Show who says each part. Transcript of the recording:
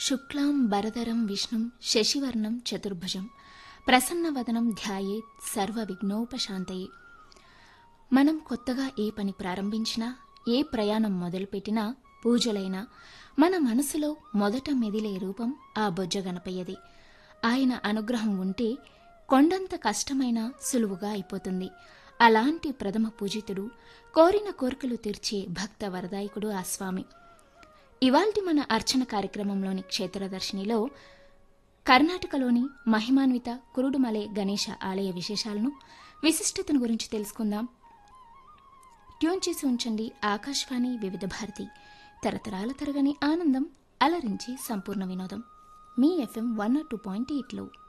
Speaker 1: శుక్లాం బరదరం విష్ణుం శశివర్ణం చతుర్భుజం ప్రసన్నవదనం ధ్యాయేత్ సర్వ విఘ్నోపశాంతయే మనం కొత్తగా ఏ పని ప్రారంభించినా ఏ ప్రయాణం మొదలుపెట్టినా పూజలైనా మన మనసులో మొదట మెదిలే రూపం ఆ బొజ్జ గణపయ్యది ఆయన అనుగ్రహం ఉంటే కొండంత కష్టమైనా సులువుగా అయిపోతుంది అలాంటి ప్రథమ పూజితుడు కోరిన కోరికలు తీర్చే భక్త వరదాయకుడు ఆ స్వామి ఇవాల్టి మన అర్చన కార్యక్రమంలోని క్షేత్రదర్శినిలో కర్ణాటకలోని మహిమాన్విత కురుడుమలే గణేశ ఆలయ విశేషాలను విశిష్టతను గురించి తెలుసుకుందాం ట్యూన్ చేసి ఉంచండి ఆకాశవాణి వివిధ భారతి తరతరాల తరగని ఆనందం అలరించి సంపూర్ణ వినోదం మీ ఎఫ్ఎం వన్ టూ పాయింట్ ఎయిట్లో